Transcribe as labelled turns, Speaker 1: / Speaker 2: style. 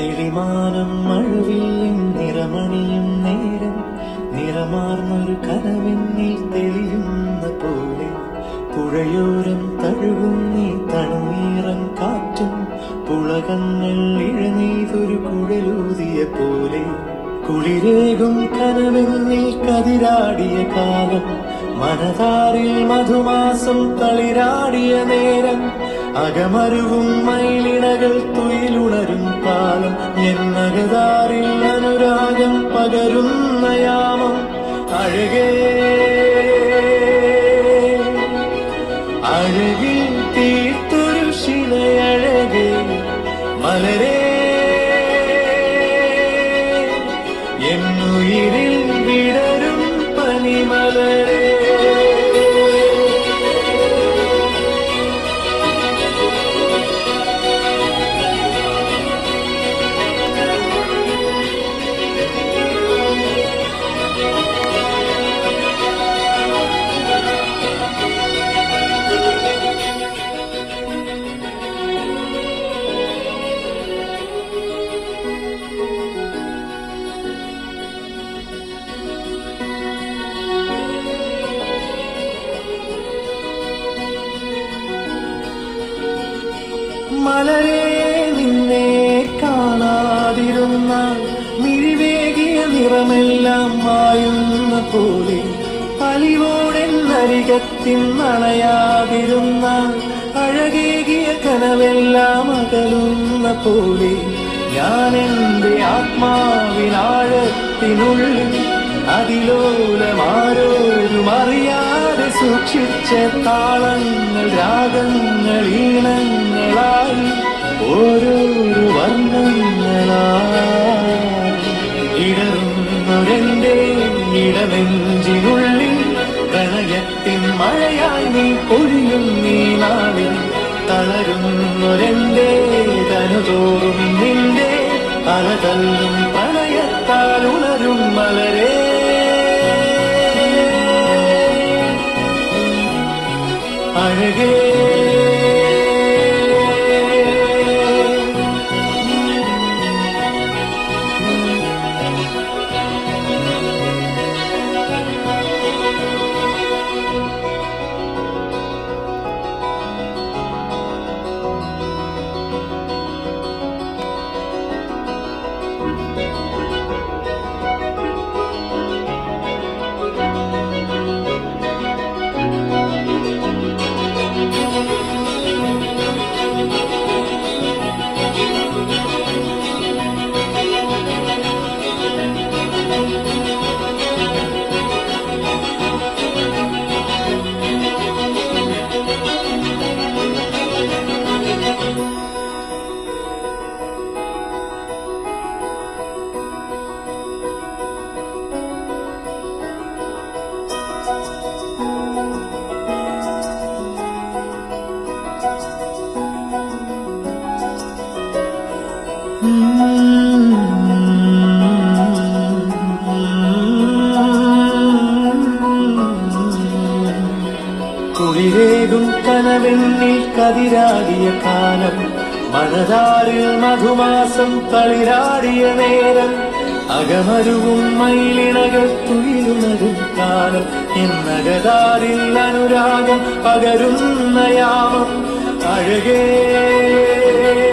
Speaker 1: തെളിമാനം മഴവില്ലിൻ നിറമണിയും നേരം നിറമാർന്നൊരു കനവെന്നിൽ തെളിയുന്ന പോലെ പുഴയോരം തഴുകും നീ തണുനീറൻ കാറ്റും പുളകങ്ങൾ ഇഴനീതൊരു കുഴലൂതിയ പോലെ കുളിരേകും കനവെന്നിൽ കതിരാടിയ കാലം മനതാരിൽ മധുമാസം തളിരാടിയ നേരം അകമരുവും മയിലിണകൾ തുയിലുണരും കാലം എന്നകതാരിൽ അനുരാഗം പകരുന്ന യാമം അഴകേ അഴകിൽ തീർത്തൊരു ശിലയഴകേ മലരേ എന്നുയിരിൽ വിടരും പനിമലരേ മലരെ നിന്നെ കാണാതിരുന്ന മിഴിവേകിയ നിറമെല്ലാം മായുന്ന പോലെ അലിവോടെന്നരികത്തിൻ നണയാതിരുന്ന അഴകേകിയ കനവെല്ലാം അകലുന്ന പോലെ ഞാൻ എൻ്റെ ആത്മാവിനാഴത്തിനുള്ളിൽ അതിലോലമാരോരും അറിയാതെ സൂക്ഷിച്ച താളങ്ങൾ രാഗങ്ങൾ ഈണങ്ങളായി ഓരോരോ വർണ്ണങ്ങളായി ഇടറുന്നൊരെന്റെ ഇടനെഞ്ചിനുള്ളിൽ പ്രണയത്തിൻ മഴയായി നീ പൊഴിയും നീ നാളിൽ തളരുന്നൊരെന്റെ തനുതോറും നിന്റെ അലതല്ലും പ്രണയത്താൽ ഉണരും മലരേ അഴകേ കുളിരേകും കനവെന്നിൽ കതിരാടിയ കാലം മഴതാരിൽ മധുമാസം തളിരാടിയ നേരം അകമരുവും മയിലിണകൾ തുയിലുണരും കാലം എന്നകതാരിൽ അനുരാഗം പകരുന്ന യാമം അഴകേ